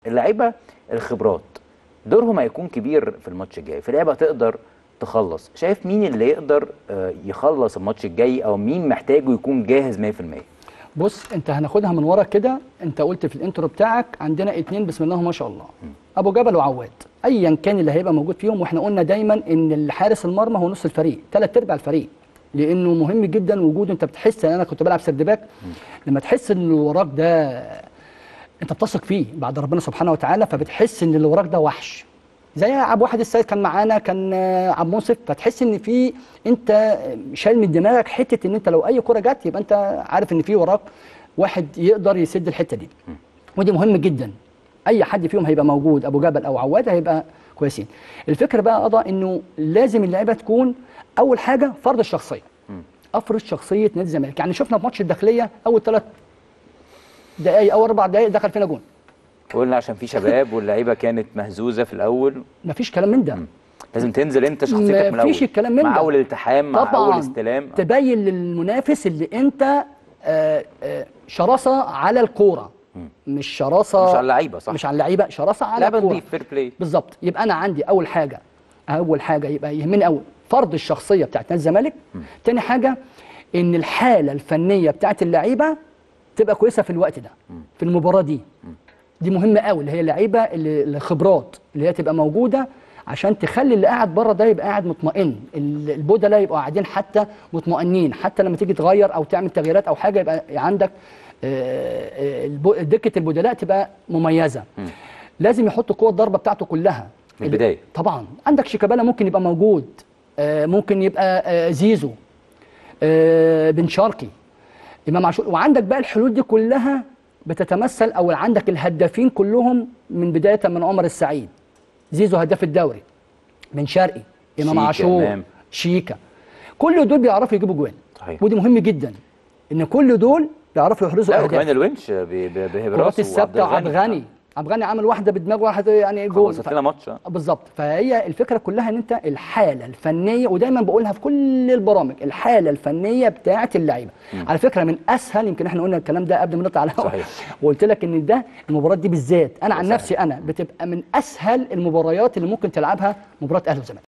اللعيبه الخبرات دورهم هيكون كبير في الماتش الجاي في لعبه تقدر تخلص شايف مين اللي يقدر آه، يخلص الماتش الجاي او مين محتاجه يكون جاهز 100% بص انت هناخدها من ورا كده انت قلت في الانترو بتاعك عندنا اتنين بسم الله ما شاء الله ابو جبل وعواد ايا كان اللي هيبقى موجود فيهم واحنا قلنا دايما ان الحارس المرمى هو نص الفريق ثلاث ارباع الفريق لانه مهم جدا وجوده انت بتحس ان انا كنت بلعب سرد باك لما تحس ان اللي وراك ده انت بتثق فيه بعد ربنا سبحانه وتعالى فبتحس ان اللي وراك ده وحش زي عبد واحد السيد كان معانا كان آه، عبد منصف فتحس ان في انت شايل من دماغك حته ان انت لو اي كره جت يبقى انت عارف ان في وراك واحد يقدر يسد الحته دي ودي مهم جدا اي حد فيهم هيبقى موجود ابو جبل او عواد هيبقى كويسين الفكره بقى قضى انه لازم اللعيبه تكون اول حاجه فرض الشخصيه افرض شخصيه نادي الزمالك يعني شفنا في ماتش الداخليه اول ثلاث دقائق او اربع دقائق دخل فينا جون قلنا عشان في شباب واللعيبه كانت مهزوزه في الاول مفيش كلام من ده لازم تنزل انت شخصيتك من الاول مفيش الكلام من مع ده. اول التحام مع طبعا اول استلام تبين للمنافس اللي انت آه، آه، شراسه على الكوره مش شراسه مش على اللعيبه صح مش على اللعيبه شراسه على لعبه الكوره نضيف فير بلاي بالظبط يبقى انا عندي اول حاجه اول حاجه يبقى يهمني اول فرض الشخصيه بتاعت نادي الزمالك تاني حاجه ان الحاله الفنيه بتاعت اللعيبه تبقى كويسه في الوقت ده في المباراه دي دي مهمه قوي اللي هي اللعيبه اللي الخبرات اللي هي تبقى موجوده عشان تخلي اللي قاعد بره ده يبقى قاعد مطمئن ال- البودلة يبقوا قاعدين حتى مطمئنين حتى لما تيجي تغير او تعمل تغييرات او حاجه يبقى عندك آه، آه، البو- دكه البدلاء تبقى مميزه لازم يحط قوه الضربه بتاعته كلها من البداية. طبعا عندك شيكابالا ممكن يبقى موجود آه، ممكن يبقى آه، زيزو آه، بن شرقي امام عاشور وعندك بقى الحلول دي كلها بتتمثل او عندك الهدافين كلهم من بدايه من عمر السعيد زيزو هداف الدوري بن شرقي امام شيكا، عاشور إمام. شيكا كل دول بيعرفوا يجيبوا جوان صحيح. ودي مهم جدا ان كل دول بيعرفوا يحرزوا لا اهداف وكمان الونش ب- ب- كرات بهبراسه الثابته وعبد الغني عبد الغني عامل واحده بدماغه واحده يعني جول خلصت لنا ماتش آه. بالظبط فهي الفكره كلها ان انت الحاله الفنيه ودايما بقولها في كل البرامج الحاله الفنيه بتاعه اللعيبه على فكره من اسهل يمكن احنا قلنا الكلام ده قبل ما نطلع على الهواء. صحيح. وقلت لك ان ده المباريات دي بالذات انا عن سهل. نفسي انا بتبقى من اسهل المباريات اللي ممكن تلعبها مباراه اهلي وزمالك